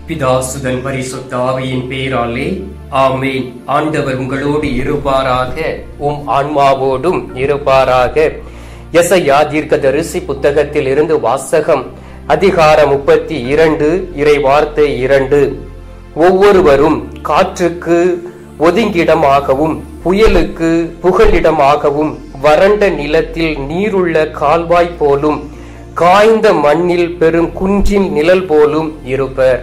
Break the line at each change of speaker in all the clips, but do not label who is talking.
பிதாசுதன் பரிசுத்த ஆவியின் பேராலே ஆமேன் ஆண்டவர் உங்களோடு இருப்பாராக உம் ஆன்மாவோடும் இருப்பாராக எசையா தீர்க்கதரிசி புத்தகத்தில் இருந்து வாசகம் அதிகாரம் முப்பத்தி இரண்டு இறை வார்த்தை இரண்டு ஒவ்வொருவரும் காற்றுக்கு ஒதுங்கிடமாகவும் புயலுக்கு புகலிடமாகவும் வறண்ட நிலத்தில் நீருள்ள கால்வாய் போலும் காய்ந்த மண்ணில் பெரும் குன்றின் நிழல் போலும் இருப்பர்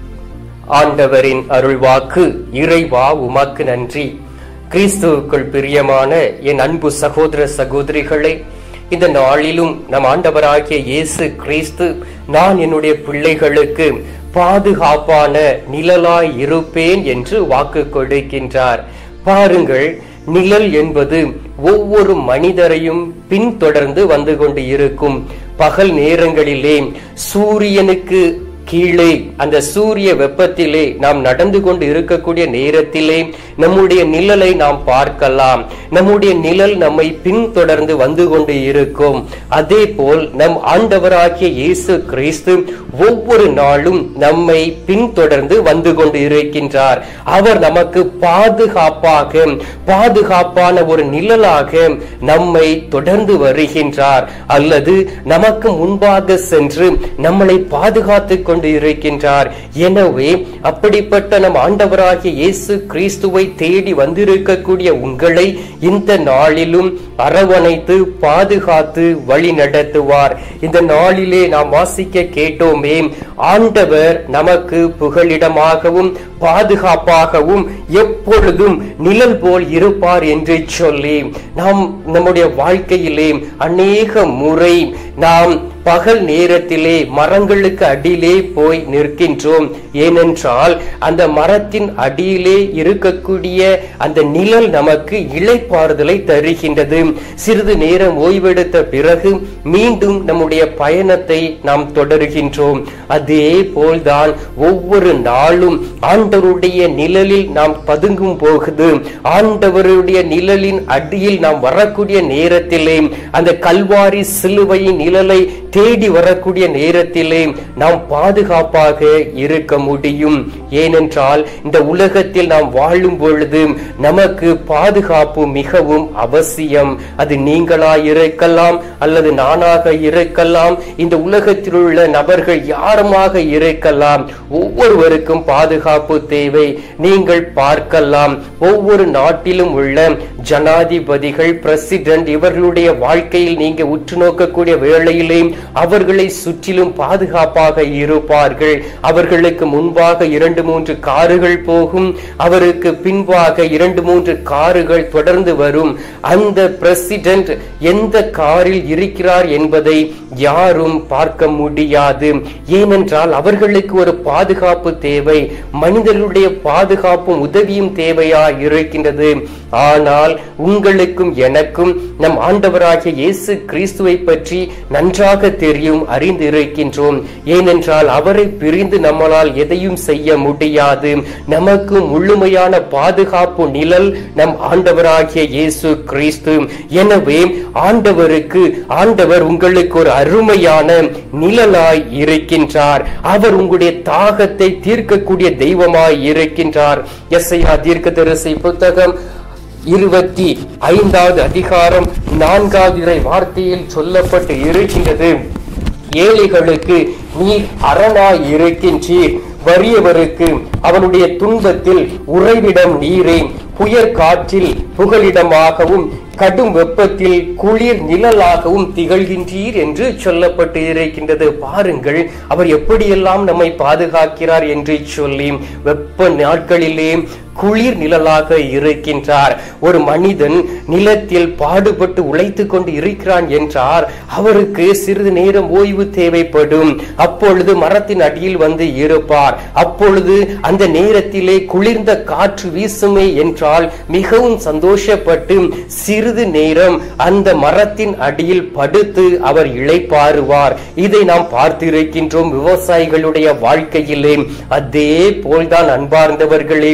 ஆண்டவரின் அருள்வாக்கு இறைவா உமக்கு நன்றி கிறிஸ்துவுக்குள் பிரியமான என் அன்பு சகோதர சகோதரிகளே இந்த நாளிலும் நம் ஆண்டவராகிய இயேசு கிறிஸ்து நான் என்னுடைய பிள்ளைகளுக்கு பாதுகாப்பான நிழலாய் இருப்பேன் என்று வாக்கு கொடுக்கின்றார் பாருங்கள் நிழல் என்பது ஒவ்வொரு மனிதரையும் பின்தொடர்ந்து வந்து கொண்டு இருக்கும் பகல் நேரங்களிலே சூரியனுக்கு கீழே அந்த சூரிய வெப்பத்திலே நாம் நடந்து கொண்டு இருக்கக்கூடிய நேரத்திலே நம்முடைய நிழலை நாம் பார்க்கலாம் நம்முடைய நிழல் நம்மை பின்தொடர்ந்து வந்து கொண்டு இருக்கும் அதே போல் நம் ஆண்டவராகிய இயேசு கிறிஸ்து ஒவ்வொரு நாளும் நம்மை பின்தொடர்ந்து வந்து கொண்டு இருக்கின்றார் அவர் நமக்கு பாதுகாப்பாக பாதுகாப்பான ஒரு நிழலாக நம்மை தொடர்ந்து வருகின்றார் அல்லது நமக்கு முன்பாக சென்று நம்மளை பாதுகாத்துக் கொண்டு இருக்கின்றார் எனவே அப்படிப்பட்ட நம் ஆண்டவராகிய இயேசு கிறிஸ்துவை தேடி வந்திருக்கக்கூடிய உங்களை இந்த நாளிலும் அரவணைத்து பாதுகாத்து வழி நடத்துவார் இந்த நாளிலே நாம் வாசிக்க கேட்டோமே ஆண்டவர் நமக்கு புகலிடமாகவும் பாதுகாப்பாகவும் எப்பொழுதும் நிழல் போல் இருப்பார் என்று சொல்லி நாம் நம்முடைய வாழ்க்கையிலே அநேக முறை நாம் பகல் நேரத்திலே மரங்களுக்கு அடியிலே போய் நிற்கின்றோம் ஏனென்றால் அந்த மரத்தின் அடியிலே இருக்கக்கூடிய அந்த நிழல் நமக்கு இளைப்பாறுதலை தருகின்றது சிறிது நேரம் ஓய்வெடுத்த பிறகு மீண்டும் நம்முடைய பயணத்தை நாம் தொடர்கின்றோம் அதே போல்தான் ஒவ்வொரு நாளும் ஆண்டவருடைய நிழலில் நாம் பதுங்கும் போகுது ஆண்டவருடைய நிழலின் அடியில் நாம் வரக்கூடிய நேரத்திலே அந்த கல்வாரி சிலுவையின் நிழலை தேடி வரக்கூடிய நேரத்திலே நாம் பாதுகாப்பாக இருக்க முடியும் ஏனென்றால் இந்த உலகத்தில் நாம் வாழும் பொழுது நமக்கு பாதுகாப்பு மிகவும் அவசியம் அது நீங்களாய் இருக்கலாம் அல்லது நானாக இருக்கலாம் இந்த உலகத்தில் உள்ள நபர்கள் யாருமாக இருக்கலாம் ஒவ்வொருவருக்கும் பாதுகாப்பு தேவை நீங்கள் பார்க்கலாம் ஒவ்வொரு நாட்டிலும் உள்ள ஜனாதிபதிகள் பிரசிடென்ட் இவர்களுடைய வாழ்க்கையில் நீங்க உற்று நோக்கக்கூடிய வேளையிலே அவர்களை சுற்றிலும் பாதுகாப்பாக இருப்பார்கள் அவர்களுக்கு முன்பாக இரண்டு மூன்று காருகள் போகும் அவருக்கு பின்பாக இரண்டு மூன்று காருகள் தொடர்ந்து வரும் அந்த பிரசிடென்ட் எந்த காரில் இருக்கிறார் என்பதை யாரும் பார்க்க முடியாது ஏனென்றால் அவர்களுக்கு ஒரு பாதுகாப்பு தேவை மனிதர்களுடைய பாதுகாப்பும் உதவியும் தேவையா இருக்கின்றது ஆனால் உங்களுக்கும் எனக்கும் நம் ஆண்டவராகிய இயேசு கிறிஸ்துவை பற்றி நன்றாக தெரியும் அறிந்து இருக்கின்றோம் ஏனென்றால் அவரை பிரிந்து நம்மளால் எதையும் செய்ய முடியாது நமக்கு முழுமையான பாதுகாப்பு நிழல் நம் ஆண்டவராகிய இயேசு கிறிஸ்து எனவே ஆண்டவருக்கு ஆண்டவர் உங்களுக்கு ஒரு அருமையான நிழலாய் இருக்கின்றார் அவர் உங்களுடைய தாகத்தை தீர்க்கக்கூடிய தெய்வமாய் இருக்கின்றார் எஸ்ஐயா தீர்க்கதரிசி புத்தகம் இருபத்தி ஐந்தாவது அதிகாரம் நான்காவது வார்த்தையில் சொல்லப்பட்டு இருக்கின்றது ஏழைகளுக்கு நீர் அரணாய் இருக்கின்றீர் வறியவருக்கு அவனுடைய துன்பத்தில் உறைவிடம் நீரே புயற் காற்றில் புகலிடமாகவும் கடும் வெப்பத்தில் குளிர் நிழலாகவும் திகழ்கின்றீர் என்று சொல்லப்பட்டு இருக்கின்றது பாருங்கள் அவர் எப்படியெல்லாம் நம்மை பாதுகாக்கிறார் என்று சொல்லி வெப்ப நாட்களிலே குளிர் நிழலாக இருக்கின்றார் ஒரு மனிதன் நிலத்தில் பாடுபட்டு உழைத்து கொண்டு இருக்கிறான் என்றார் அவருக்கு சிறிது நேரம் ஓய்வு தேவைப்படும் அப்பொழுது மரத்தின் அடியில் வந்து இருப்பார் அப்பொழுது அந்த நேரத்திலே குளிர்ந்த காற்று வீசுமே என்றால் மிகவும் சந்தோஷப்பட்டு சிறிது நேரம் அந்த மரத்தின் அடியில் படுத்து அவர் இளைப்பாறுவார் இதை நாம் பார்த்திருக்கின்றோம் விவசாயிகளுடைய வாழ்க்கையிலே அதே போல்தான் அன்பார்ந்தவர்களே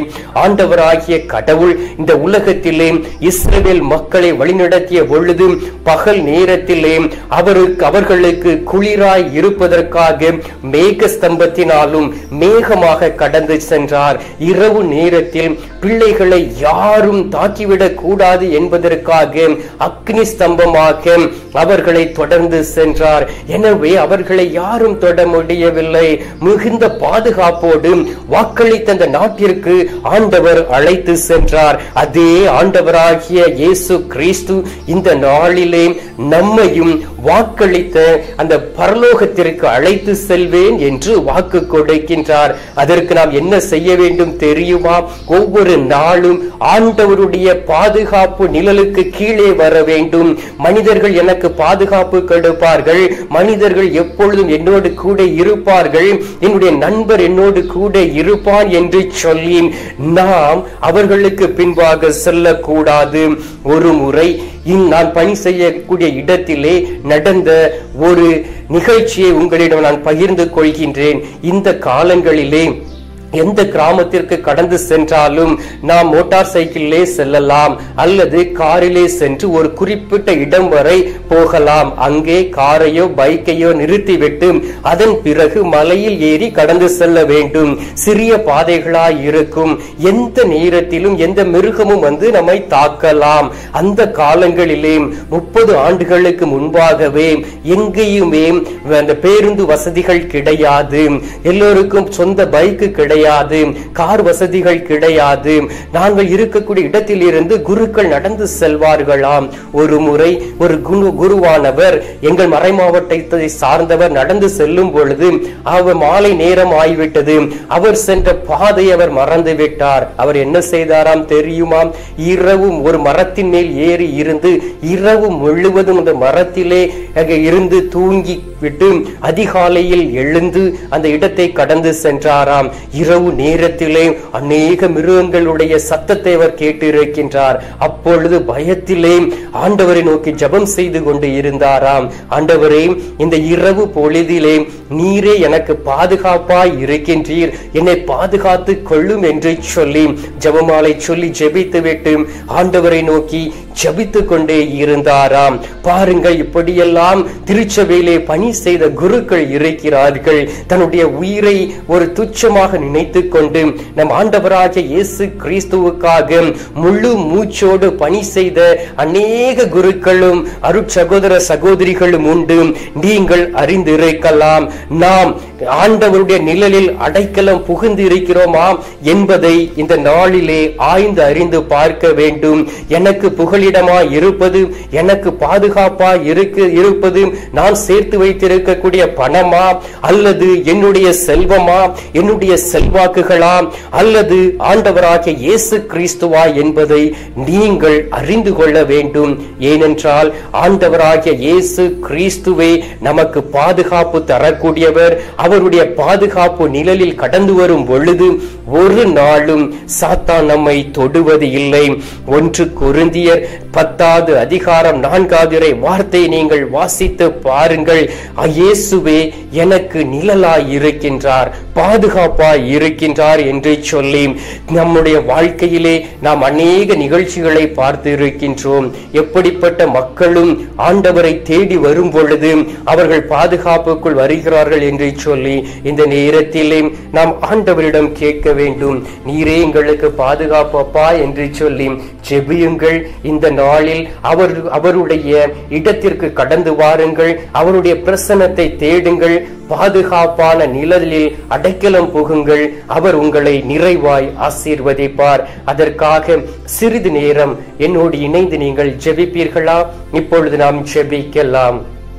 ஆண்டவராகிய கடவுள் இந்த உலகத்திலே இஸ்ரவேல் மக்களை வழிநடத்திய பொழுது பகல் நேரத்திலே அவருக்கு அவர்களுக்கு குளிராய் இருப்பதற்காக மேக ஸ்தம்பத்தினாலும் மேகமாக கடந்து சென்றார் இரவு நேரத்தில் பிள்ளைகளை யாரும் தாக்கிவிடக் கூடாது என்பதற்காக அக்னி ஸ்தம்பமாக அவர்களை தொடர்ந்து சென்றார் எனவே அவர்களை யாரும் தொட முடியவில்லை மிகுந்த பாதுகாப்போடு வாக்களித்த அந்த நாட்டிற்கு ஆண்டவர் அழைத்து சென்றார் அதே ஆண்டவராகிய இயேசு கிறிஸ்து இந்த நாளிலே நம்மையும் வாக்களித்த அந்த பரலோகத்திற்கு அழைத்து செல்வேன் என்று வாக்கு கொடுக்கின்றார் அதற்கு நாம் என்ன செய்ய வேண்டும் தெரியுமா ஒவ்வொரு நாளும் ஆண்டவருடைய பாதுகாப்பு நிழலுக்கு கீழே வர வேண்டும் மனிதர்கள் எனக்கு பாதுகாப்பு கொடுப்பார்கள் மனிதர்கள் எப்பொழுதும் என்னோடு கூட இருப்பார்கள் என்னுடைய நண்பர் என்னோடு கூட இருப்பான் என்று சொல்லி நாம் அவர்களுக்கு பின்பாக செல்லக்கூடாது ஒரு முறை இன் நான் பணி செய்யக்கூடிய இடத்திலே நடந்த ஒரு நிகழ்ச்சியை உங்களிடம் நான் பகிர்ந்து கொள்கின்றேன் இந்த காலங்களிலே எந்த கிராமத்திற்கு கடந்து சென்றாலும் நாம் மோட்டார் சைக்கிளிலே செல்லலாம் அல்லது காரிலே சென்று ஒரு குறிப்பிட்ட இடம் வரை போகலாம் அங்கே காரையோ பைக்கையோ நிறுத்திவிட்டு அதன் பிறகு மலையில் ஏறி கடந்து செல்ல வேண்டும் சிறிய பாதைகளாய் இருக்கும் எந்த நேரத்திலும் எந்த மிருகமும் வந்து நம்மை தாக்கலாம் அந்த காலங்களிலே முப்பது ஆண்டுகளுக்கு முன்பாகவே எங்கேயுமே அந்த பேருந்து வசதிகள் கிடையாது எல்லோருக்கும் சொந்த பைக்கு கிடையாது கார் வசதிகள் கிடையாது நாங்கள் இருக்கக்கூடிய இடத்தில் இருந்து குருக்கள் நடந்து செல்வார்களாம் ஒரு முறை ஒரு குரு குருவானவர் எங்கள் மறை மாவட்டத்தை சார்ந்தவர் நடந்து செல்லும் பொழுது அவர் மாலை நேரம் ஆகிவிட்டது அவர் சென்ற பாதை அவர் மறந்து விட்டார் அவர் என்ன செய்தாராம் தெரியுமாம் இரவு ஒரு மரத்தின் மேல் ஏறி இருந்து இரவு முழுவதும் அந்த மரத்திலே அங்கே இருந்து தூங்கி விட்டு அதிகாலையில் எழுந்து அந்த இடத்தை கடந்து சென்றாராம் இரவு நேரத்திலே அநேக மிருகங்களுடைய சத்தத்தை அவர் கேட்டிருக்கின்றார் அப்பொழுது பயத்திலே ஆண்டவரை நோக்கி ஜெபம் செய்து கொண்டு இருந்தாராம் ஆண்டவரே இந்த இரவு பொழுதிலே நீரே எனக்கு பாதுகாப்பாய் இருக்கின்றீர் என்னை பாதுகாத்து கொள்ளும் என்று சொல்லி ஜெபமாலை சொல்லி ஜெபித்து விட்டு ஆண்டவரை நோக்கி ஜெபித்து கொண்டே இருந்தாராம் பாருங்கள் இப்படியெல்லாம் திருச்சபையிலே பணி செய்த குருக்கள் இருக்கிறார்கள் தன்னுடைய உயிரை ஒரு துச்சமாக நினைத்து கொண்டு நம் ஆண்டவராகிய இயேசு கிறிஸ்துவுக்காக முழு மூச்சோடு பணி செய்த அநேக குருக்களும் அருட்சகோதர சகோதரிகளும் உண்டு நீங்கள் அறிந்திருக்கலாம் நாம் ஆண்டவருடைய நிழலில் அடைக்கலம் புகுந்து இருக்கிறோமா என்பதை இந்த நாளிலே ஆய்ந்து அறிந்து பார்க்க வேண்டும் எனக்கு புகலிடமா இருப்பது எனக்கு பாதுகாப்பா இருக்கு இருப்பது நான் சேர்த்து வைத்திருக்கக்கூடிய பணமா அல்லது என்னுடைய செல்வமா என்னுடைய செல்வாக்குகளா அல்லது ஆண்டவராகிய இயேசு கிறிஸ்துவா என்பதை நீங்கள் அறிந்து கொள்ள வேண்டும் ஏனென்றால் ஆண்டவராகிய இயேசு கிறிஸ்துவே நமக்கு பாதுகாப்பு தரக்கூடியவர் அவருடைய பாதுகாப்பு நிழலில் கடந்து வரும் பொழுது ஒரு நாளும் சாத்தான் நம்மை தொடுவது இல்லை ஒன்று கொருந்தியர் பத்தாவது அதிகாரம் நான்காவது வார்த்தை நீங்கள் வாசித்து பாருங்கள் இயேசுவே எனக்கு நிழலாய் இருக்கின்றார் பாதுகாப்பாய் இருக்கின்றார் என்று சொல்லி நம்முடைய வாழ்க்கையிலே நாம் அநேக நிகழ்ச்சிகளை பார்த்து இருக்கின்றோம் எப்படிப்பட்ட மக்களும் ஆண்டவரை தேடி வரும் பொழுது அவர்கள் பாதுகாப்புக்குள் வருகிறார்கள் என்று சொல்லி இந்த நேரத்திலே நாம் ஆண்டவரிடம் கேட்க வேண்டும் நீரே எங்களுக்கு பாதுகாப்பப்பா என்று சொல்லி ஜெபியுங்கள் இந்த நாளில் அவர் அவருடைய இடத்திற்கு கடந்து வாருங்கள் அவருடைய பிரசன்னத்தை தேடுங்கள் பாதுகாப்பான நிழலில் அடைக்கலம் புகுங்கள் அவர் உங்களை நிறைவாய் ஆசீர்வதிப்பார் அதற்காக சிறிது நேரம் என்னோடு இணைந்து நீங்கள் ஜெபிப்பீர்களா இப்பொழுது நாம் ஜெபிக்கலாம்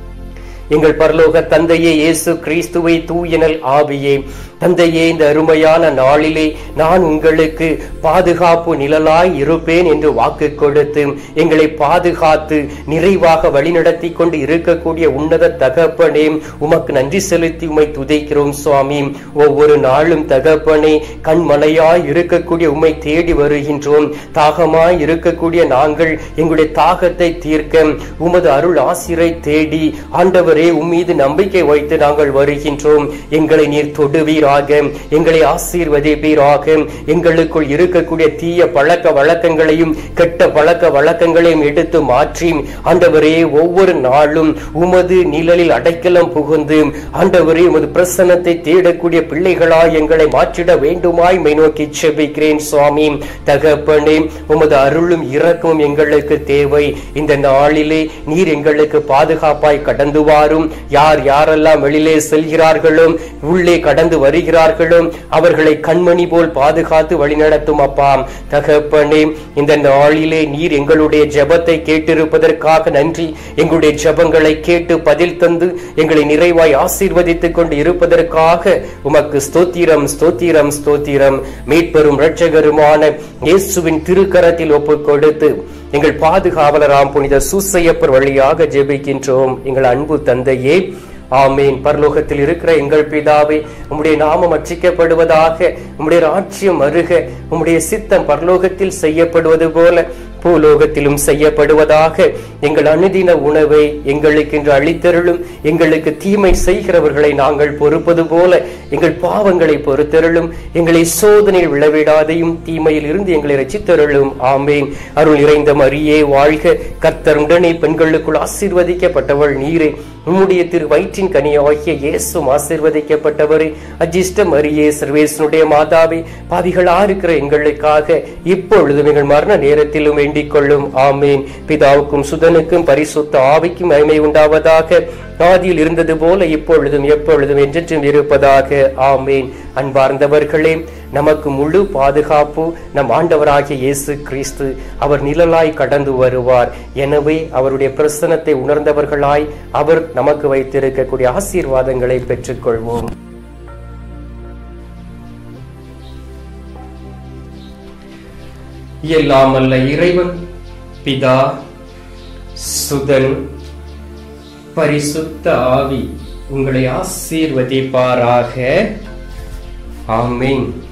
எங்கள் பரலோக தந்தையே இயேசு கிறிஸ்துவை தூயனல் ஆவியே தந்தையே இந்த அருமையான நாளிலே நான் உங்களுக்கு பாதுகாப்பு நிழலாய் இருப்பேன் என்று வாக்கு கொடுத்து எங்களை பாதுகாத்து நிறைவாக வழிநடத்தி கொண்டு இருக்கக்கூடிய உன்னத தகப்பனே உமக்கு நன்றி செலுத்தி உமை துதைக்கிறோம் சுவாமி ஒவ்வொரு நாளும் தகப்பனே கண்மலையாய் இருக்கக்கூடிய உம்மை தேடி வருகின்றோம் தாகமாய் இருக்கக்கூடிய நாங்கள் எங்களுடைய தாகத்தை தீர்க்க உமது அருள் ஆசிரை தேடி ஆண்டவரே உம்மீது நம்பிக்கை வைத்து நாங்கள் வருகின்றோம் எங்களை நீர் தொடுவீராக செய்வீராக எங்களை ஆசீர்வதிப்பீராக எங்களுக்குள் இருக்கக்கூடிய தீய பழக்க வழக்கங்களையும் கெட்ட பழக்க வழக்கங்களையும் எடுத்து மாற்றி ஆண்டவரே ஒவ்வொரு நாளும் உமது நிழலில் அடைக்கலம் புகுந்து ஆண்டவரே உமது பிரசன்னத்தை தேடக்கூடிய பிள்ளைகளாய் எங்களை மாற்றிட வேண்டுமாய் மை நோக்கி செபிக்கிறேன் சுவாமி தகப்பனே உமது அருளும் இரக்கமும் எங்களுக்கு தேவை இந்த நாளிலே நீர் எங்களுக்கு பாதுகாப்பாய் கடந்து வாரும் யார் யாரெல்லாம் வெளியிலே செல்கிறார்களோ உள்ளே கடந்து வருகிறார்களோ அவர்களை கண்மணி போல் பாதுகாத்து வழிநடத்தும் அப்பா தகப்பனே இந்த நாளிலே நீர் எங்களுடைய ஜெபத்தை கேட்டிருப்பதற்காக நன்றி எங்களுடைய ஜெபங்களை கேட்டு பதில் தந்து எங்களை நிறைவாய் ஆசீர்வதித்துக் கொண்டு இருப்பதற்காக உமக்கு ஸ்தோத்திரம் ஸ்தோத்திரம் ஸ்தோத்திரம் மீட்பெரும் இரட்சகருமான இயேசுவின் திருக்கரத்தில் ஒப்புக் கொடுத்து எங்கள் பாதுகாவலராம் புனித சூசையப்பர் வழியாக ஜெபிக்கின்றோம் எங்கள் அன்பு தந்தையே ஆமீன் பரலோகத்தில் இருக்கிற எங்கள் பிதாவே உம்முடைய நாமம் அர்ச்சிக்கப்படுவதாக உம்முடைய ராட்சியம் அருக உம்முடைய சித்தம் பரலோகத்தில் செய்யப்படுவது போல பூலோகத்திலும் செய்யப்படுவதாக எங்கள் அனுதின உணவை எங்களுக்கு இன்று அளித்தருளும் எங்களுக்கு தீமை செய்கிறவர்களை நாங்கள் பொறுப்பது போல எங்கள் பாவங்களை பொறுத்தருளும் எங்களை சோதனையில் விழவிடாதையும் தீமையில் இருந்து எங்களை ரசித்தருளும் ஆமேன் அருள் நிறைந்த மரியே வாழ்க கர்த்தர் உடனே பெண்களுக்குள் ஆசீர்வதிக்கப்பட்டவள் நீரே உம்முடைய திரு வயிற்றின் கனியாகிய இயேசும் ஆசீர்வதிக்கப்பட்டவரே அஜிஷ்ட மரியே சர்வேசனுடைய மாதாவே பாவிகளா இருக்கிற எங்களுக்காக இப்பொழுதும் எங்கள் மரண நேரத்திலும் வேண்டிக் கொள்ளும் ஆமேன் பிதாவுக்கும் சுதனுக்கும் பரிசுத்த ஆவிக்கும் மகிமை உண்டாவதாக ஆதியில் இருந்தது போல இப்பொழுதும் எப்பொழுதும் என்றென்றும் இருப்பதாக ஆமேன் அன்பார்ந்தவர்களே நமக்கு முழு பாதுகாப்பு நம் ஆண்டவராகிய இயேசு கிறிஸ்து அவர் நிழலாய் கடந்து வருவார் எனவே அவருடைய பிரசனத்தை உணர்ந்தவர்களாய் அவர் நமக்கு வைத்திருக்கக்கூடிய ஆசீர்வாதங்களை பெற்றுக்கொள்வோம் எல்லாம் அல்ல இறைவன் பிதா சுதன் பரிசுத்த ஆவி உங்களை ஆசீர்வதிப்பாராக ஆமீன்